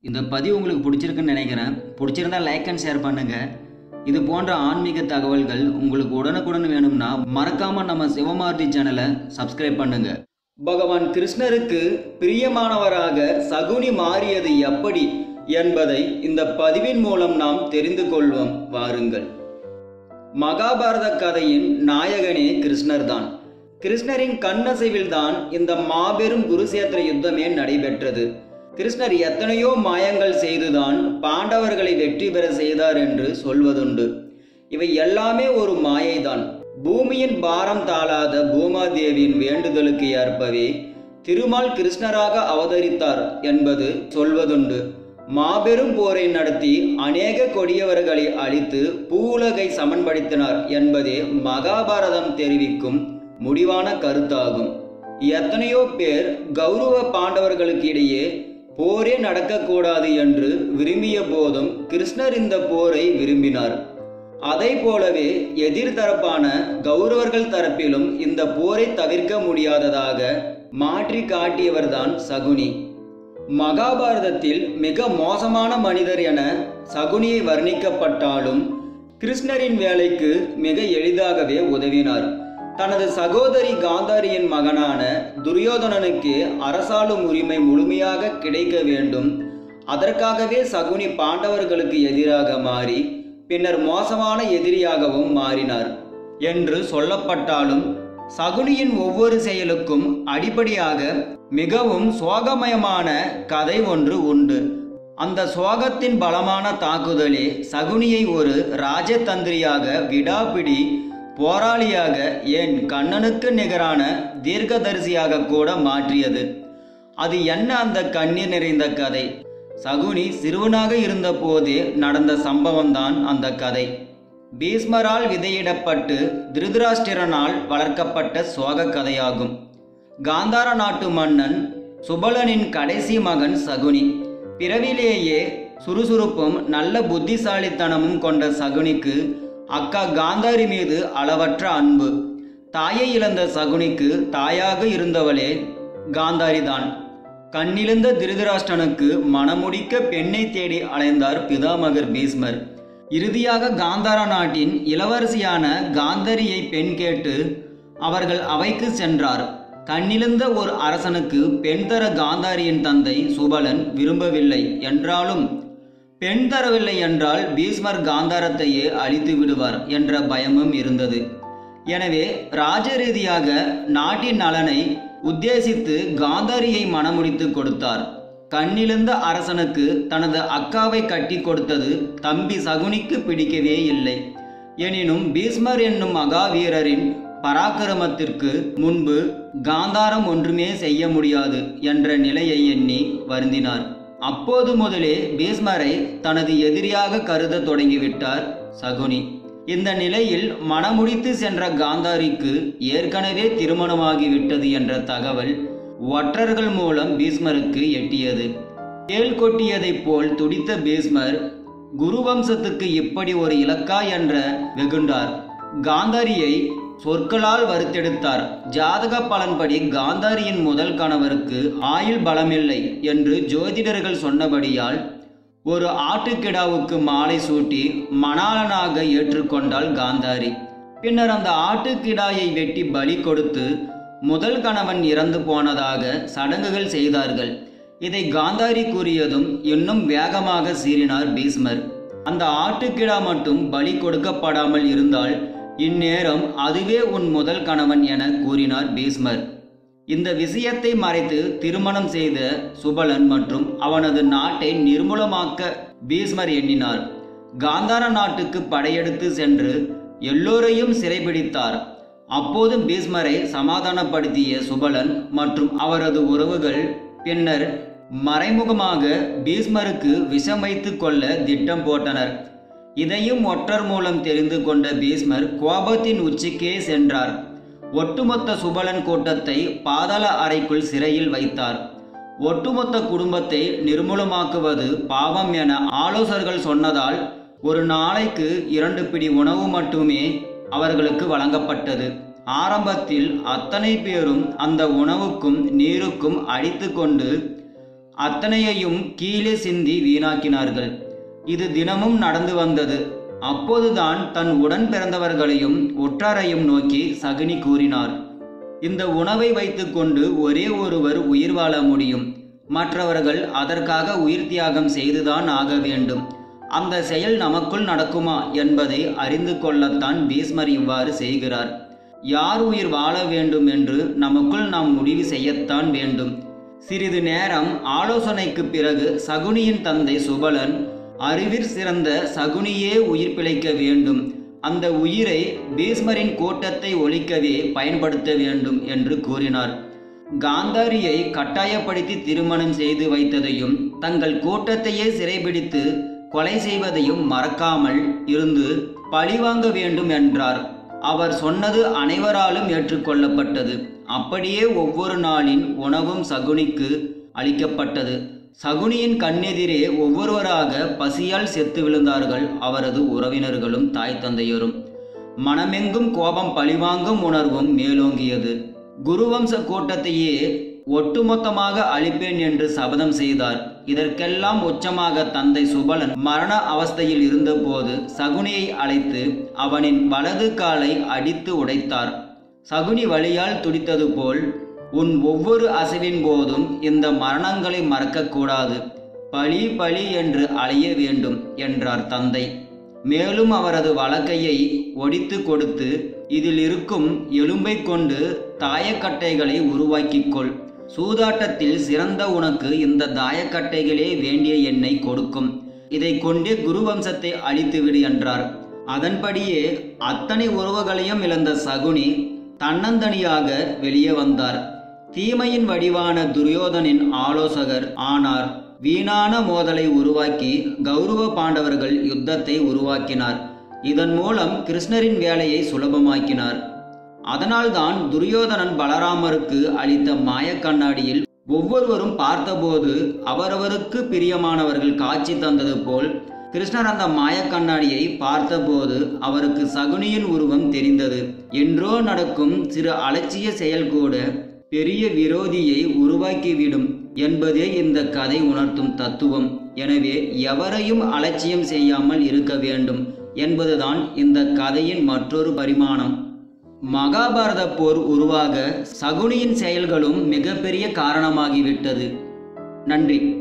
இந்த பதிவு உங்களுக்கு பிடிச்சிருக்குன்னு நினைக்கிறேன் பிடிச்சிருந்தா லைக் அண்ட் ஷேர் பண்ணுங்க இது போன்ற ஆன்மீக தகவல்கள் உங்களுக்கு உடனுக்குடன் வேணும்னா மறக்காம நம்ம சிவமார்த்தி சேனலை சப்ஸ்கிரைப் பண்ணுங்க பகவான் கிருஷ்ணருக்கு பிரியமானவராக சகுனி மாறியது எப்படி என்பதை இந்த பதிவின் மூலம் நாம் தெரிந்து கொள்வோம் வாருங்கள் மகாபாரத கதையின் நாயகனே கிருஷ்ணர் தான் கிருஷ்ணரின் கண்ணசைவில்தான் இந்த மாபெரும் குருசேத்திர யுத்தமே நடைபெற்றது கிருஷ்ணர் எத்தனையோ மாயங்கள் செய்துதான் பாண்டவர்களை வெற்றி பெற செய்தார் என்று சொல்வதுண்டு இவை எல்லாமே ஒரு மாயைதான் பூமியின் பாரம் தாளாத பூமாதேவியின் வேண்டுதலுக்கு ஏற்பவே திருமால் கிருஷ்ணராக அவதரித்தார் என்பது சொல்வதுண்டு மாபெரும் போரை நடத்தி அநேக கொடியவர்களை அழித்து பூவுலகை சமன்படுத்தினார் என்பதே மகாபாரதம் தெரிவிக்கும் முடிவான கருத்தாகும் எத்தனையோ பேர் கௌரவ பாண்டவர்களுக்கு இடையே போரே நடக்கக்கூடாது என்று விரும்பிய போதும் கிருஷ்ணர் இந்த போரை விரும்பினார் அதை போலவே எதிர்தரப்பான கௌரவர்கள் தரப்பிலும் இந்த போரை தவிர்க்க முடியாததாக மாற்றி காட்டியவர்தான் சகுனி மகாபாரதத்தில் மிக மோசமான மனிதர் என சகுனியை வர்ணிக்கப்பட்டாலும் கிருஷ்ணரின் வேலைக்கு மிக எளிதாகவே உதவினார் தனது சகோதரி காந்தாரியின் மகனான துரியோதனனுக்கு அரசாளும் உரிமை முழுமையாக கிடைக்க வேண்டும் அதற்காகவே சகுனி பாண்டவர்களுக்கு எதிராக மாறி பின்னர் மோசமான எதிரியாகவும் மாறினார் என்று சொல்லப்பட்டாலும் சகுனியின் ஒவ்வொரு செயலுக்கும் அடிப்படையாக மிகவும் சோகமயமான கதை ஒன்று உண்டு அந்த சோகத்தின் பலமான தாக்குதலே சகுனியை ஒரு ராஜதந்திரியாக விடாபிடி போராளியாக ஏன் கண்ணனுக்கு நிகரான தீர்க்கதரிசியாக கூட மாற்றியது அது என்ன அந்த கண்ணீர் நிறைந்த கதை சகுனி சிறுவனாக இருந்த போதே நடந்த சம்பவம்தான் அந்த கதை பீஸ்மரால் விதையிடப்பட்டு திருதராஷ்டிரனால் வளர்க்கப்பட்ட சோக கதையாகும் காந்தார நாட்டு மன்னன் சுபலனின் கடைசி மகன் சகுனி பிறவிலேயே சுறுசுறுப்பும் நல்ல புத்திசாலித்தனமும் கொண்ட சகுனிக்கு அக்கா காந்தாரி மீது அளவற்ற அன்பு தாயை இழந்த சகுனிக்கு தாயாக இருந்தவளே காந்தாரிதான் கண்ணிழந்த திருதராஷ்டனுக்கு மனமுடிக்க பெண்ணை தேடி அலைந்தார் பிதாமகர் பீஸ்மர் இறுதியாக காந்தார நாட்டின் இளவரசியான காந்தரியை பெண் கேட்டு அவர்கள் அவைக்கு சென்றார் கண்ணிழந்த ஒரு அரசனுக்கு பெண் தர காந்தாரியின் தந்தை சுபலன் விரும்பவில்லை என்றாலும் பெண் தரவில்லை என்றால் பீஸ்மர் காந்தாரத்தையே அழித்து விடுவார் என்ற பயமும் இருந்தது எனவே ராஜரீதியாக நாட்டின் நலனை உத்தேசித்து காந்தாரியை மணமுடித்து கொடுத்தார் கண்ணிழந்த அரசனுக்கு தனது அக்காவை கட்டி கொடுத்தது தம்பி சகுனிக்கு பிடிக்கவே இல்லை எனினும் பீஸ்மர் என்னும் மகாவீரரின் பராக்கிரமத்திற்கு முன்பு காந்தாரம் ஒன்றுமே செய்ய முடியாது என்ற நிலையை எண்ணி வருந்தினார் அப்போது முதலே பீஸ்மரை தனது எதிரியாக கருத தொடங்கிவிட்டார் சகுனி இந்த நிலையில் மணமுடித்து சென்ற காந்தாரிக்கு ஏற்கனவே திருமணமாகிவிட்டது என்ற தகவல் ஒற்றர்கள் மூலம் பீஸ்மருக்கு எட்டியது தேள் கொட்டியதைப் போல் துடித்த பீஸ்மர் குருவம்சத்துக்கு இப்படி ஒரு இலக்கா என்ற வெகுண்டார் காந்தாரியை சொற்களால் வறுத்தெடுத்தார் ஜாதக பலன்படி காந்தாரியின் முதல் கணவருக்கு ஆயுள் பலமில்லை என்று ஜோதிடர்கள் சொன்னபடியால் ஒரு ஆட்டுக்கிடாவுக்கு மாலை சூட்டி மணாளனாக ஏற்றுக்கொண்டாள் காந்தாரி பின்னர் அந்த ஆட்டுக்கிடாயை வெட்டி பலி கொடுத்து முதல் கணவன் இறந்து போனதாக சடங்குகள் செய்தார்கள் இதை காந்தாரி கூறியதும் இன்னும் வேகமாக சீறினார் பீஸ்மர் அந்த ஆட்டுக்கிடா மட்டும் பலி கொடுக்கப்படாமல் இருந்தால் இந்நேரம் அதுவே உன் முதல் கணவன் என கூறினார் பீஸ்மர் இந்த விஷயத்தை மறைத்து திருமணம் செய்த சுபலன் மற்றும் அவனது நாட்டை நிர்மூலமாக்க பீஸ்மர் எண்ணினார் காந்தார நாட்டுக்கு படையெடுத்து சென்று எல்லோரையும் சிறைபிடித்தார் அப்போதும் பீஸ்மரை சமாதானப்படுத்திய சுபலன் மற்றும் அவரது உறவுகள் பின்னர் மறைமுகமாக பீஸ்மருக்கு விஷம் வைத்து கொள்ள திட்டம் போட்டனர் இதையும் ஒற்றர் மூலம் தெரிந்து கொண்ட பீஸ்மர் கோபத்தின் உச்சிக்கே சென்றார் ஒட்டுமொத்த சுபலன் கூட்டத்தை பாதாள அறைக்குள் சிறையில் வைத்தார் ஒட்டுமொத்த குடும்பத்தை நிர்மூலமாக்குவது பாவம் என ஆலோசகர்கள் சொன்னதால் ஒரு நாளைக்கு இரண்டு பிடி உணவு மட்டுமே அவர்களுக்கு வழங்கப்பட்டது ஆரம்பத்தில் அத்தனை பேரும் அந்த உணவுக்கும் நீருக்கும் அடித்து கொண்டு அத்தனையையும் கீழே சிந்தி வீணாக்கினார்கள் இது தினமும் நடந்து வந்தது அப்போதுதான் தன் உடன் பிறந்தவர்களையும் ஒற்றாரையும் நோக்கி சகுனி கூறினார் இந்த உணவை வைத்துக்கொண்டு ஒரே ஒருவர் உயிர் வாழ முடியும் மற்றவர்கள் அதற்காக உயிர் தியாகம் செய்துதான் ஆக வேண்டும் அந்த செயல் நமக்குள் நடக்குமா என்பதை அறிந்து கொள்ளத்தான் பீஸ்மர் இவ்வாறு செய்கிறார் யார் உயிர் வாழ வேண்டும் என்று நமக்குள் நாம் முடிவு செய்யத்தான் வேண்டும் சிறிது நேரம் ஆலோசனைக்கு பிறகு சகுனியின் தந்தை சுபலன் அறிவிற் சிறந்த சகுனியே உயிர் பிழைக்க வேண்டும் அந்த உயிரை பீஸ்மரின் கோட்டத்தை ஒழிக்கவே பயன்படுத்த வேண்டும் என்று கூறினார் காந்தாரியை கட்டாயப்படுத்தி திருமணம் செய்து வைத்ததையும் தங்கள் கூட்டத்தையே சிறைபிடித்து கொலை செய்வதையும் மறக்காமல் இருந்து பழிவாங்க வேண்டும் என்றார் அவர் சொன்னது அனைவராலும் ஏற்றுக்கொள்ளப்பட்டது அப்படியே ஒவ்வொரு நாளின் உணவும் சகுனிக்கு அளிக்கப்பட்டது சகுனியின் கண்ணெதிரே ஒவ்வொருவராக பசியால் செத்து விழுந்தார்கள் அவரது உறவினர்களும் தாய் தந்தையரும் மனமெங்கும் கோபம் பழிவாங்கும் உணர்வும் மேலோங்கியது குருவம்ச கூட்டத்தையே ஒட்டுமொத்தமாக அழிப்பேன் என்று சபதம் செய்தார் இதற்கெல்லாம் உச்சமாக தந்தை சுபலன் மரண அவஸ்தையில் இருந்தபோது சகுனியை அழைத்து அவனின் வலது காலை அடித்து உடைத்தார் சகுனி வழியால் துடித்தது போல் உன் ஒவ்வொரு அசைவின் போதும் இந்த மரணங்களை மறக்கக்கூடாது பழி பழி என்று அலைய வேண்டும் என்றார் தந்தை மேலும் அவரது வலக்கையை ஒடித்து கொடுத்து இதில் இருக்கும் எலும்பை கொண்டு தாயக்கட்டைகளை உருவாக்கிக் கொள் சூதாட்டத்தில் சிறந்த உனக்கு இந்த தாயக்கட்டைகளே வேண்டிய எண்ணை கொடுக்கும் இதை கொண்டே குருவம்சத்தை அழித்துவிடு என்றார் அதன்படியே அத்தனை உறவுகளையும் இழந்த சகுனி தன்னந்தனியாக வெளியே வந்தார் தீமையின் வடிவான துரியோதனின் ஆலோசகர் ஆனார் வீணான மோதலை உருவாக்கி கௌரவ பாண்டவர்கள் யுத்தத்தை உருவாக்கினார் இதன் மூலம் கிருஷ்ணரின் வேலையை சுலபமாக்கினார் அதனால்தான் துரியோதனன் பலராமருக்கு அளித்த மாயக் கண்ணாடியில் ஒவ்வொருவரும் பார்த்தபோது அவரவருக்கு பிரியமானவர்கள் காட்சி தந்தது போல் கிருஷ்ணர் அந்த மாயக் கண்ணாடியை பார்த்தபோது அவருக்கு சகுனியின் உருவம் தெரிந்தது என்றோ நடக்கும் சிறு அலட்சிய செயல் கூட பெரிய விரோதியை உருவாக்கிவிடும் என்பதே இந்த கதை உணர்த்தும் தத்துவம் எனவே எவரையும் அலட்சியம் செய்யாமல் இருக்க வேண்டும் என்பதுதான் இந்த கதையின் மற்றொரு பரிமாணம் மகாபாரத போர் உருவாக சகுனியின் செயல்களும் மிகப்பெரிய காரணமாகிவிட்டது நன்றி